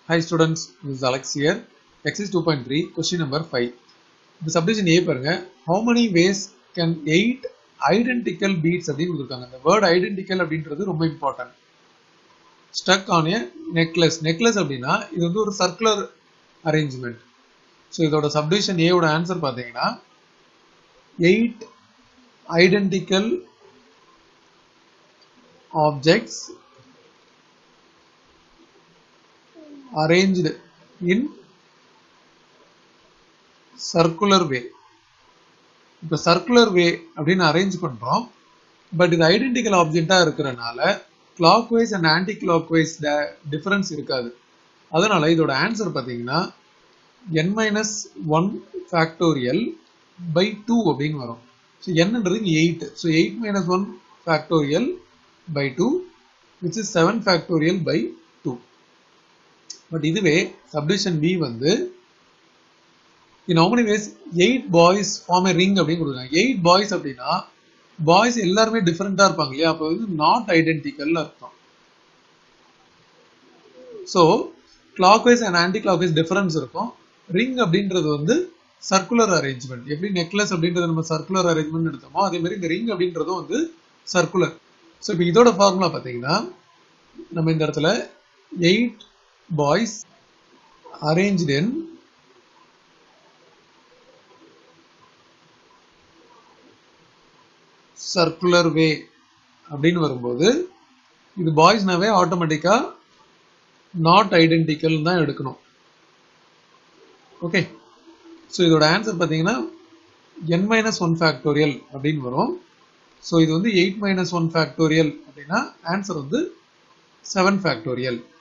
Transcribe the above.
Hi students, this is Alex here. Exercise 2.3, question number 5. இந்த subdivision A பாருங்க how many ways can eight identical beats அப்படின்னு கொடுத்துருக்காங்க இந்த word identical அப்படின்றது ரொம்ப important stuck on a necklace necklace அப்படின்னா இது வந்து ஒரு சர்க்குலர் அரேஞ்ச்மெண்ட் ஸோ இதோட சப்டிவிஷன் ஏவோட ஆன்சர் பார்த்தீங்கன்னா eight identical objects arranged in circular way இப்போ சர்க்குலர் வே அப்படின்னு அரேஞ்ச் பண்றோம் பட் இது ஐடென்டிக்கல் ஆப்ஜெக்டா இருக்கிறனால clockwise and anticlockwise difference இருக்காது அதனால இதோட ஆன்சர் பார்த்தீங்கன்னா n minus one factorial by two அப்படின்னு வரும் ஸோ என்னன்றது இங்கே eight so eight minus one factorial by two which is seven factorial by two but இதுவே சப்டிவிஷன் பி வந்து in how many ways eight boys form a ring அப்படின்னு கொடுக்குறாங்க eight boys அப்படின்னா boys எல்லாருமே டிஃப்ரெண்டா இருப்பாங்க இல்லையா அப்போ வந்து நாட் ஐடென்டிக்கல் அர்த்தம் so clockwise and anticlockwise difference இருக்கும் ரிங் அப்படின்றது வந்து சர்க்குலர் அரேஞ்ச்மெண்ட் எப்படி நெக்லஸ் அப்படின்றது நம்ம சர்க்குலர் அரேஞ்ச்மெண்ட் எடுத்தோமோ அதே மாதிரி இந்த ரிங் அப்படின்றதும் வந்து சர்க்குலர் ஸோ இப்போ இதோட ஃபார்முலா பார்த்தீங்கன்னா நம்ம இந்த இடத்துல eight boys arranged in circular way அப்படின்னு வரும்போது இது பாய்ஸ்னாவே ஆட்டோமேட்டிக்கா நாட் ஐடென்டிக்கல் தான் எடுக்கணும் ஓகே ஸோ இதோட ஆன்சர் பார்த்தீங்கன்னா என் மைனஸ் ஒன் ஃபேக்டோரியல் அப்படின்னு வரும் ஸோ இது வந்து எயிட் மைனஸ் ஒன் ஃபேக்டோரியல் அப்படின்னா ஆன்சர் வந்து செவன் ஃபேக்டோரியல்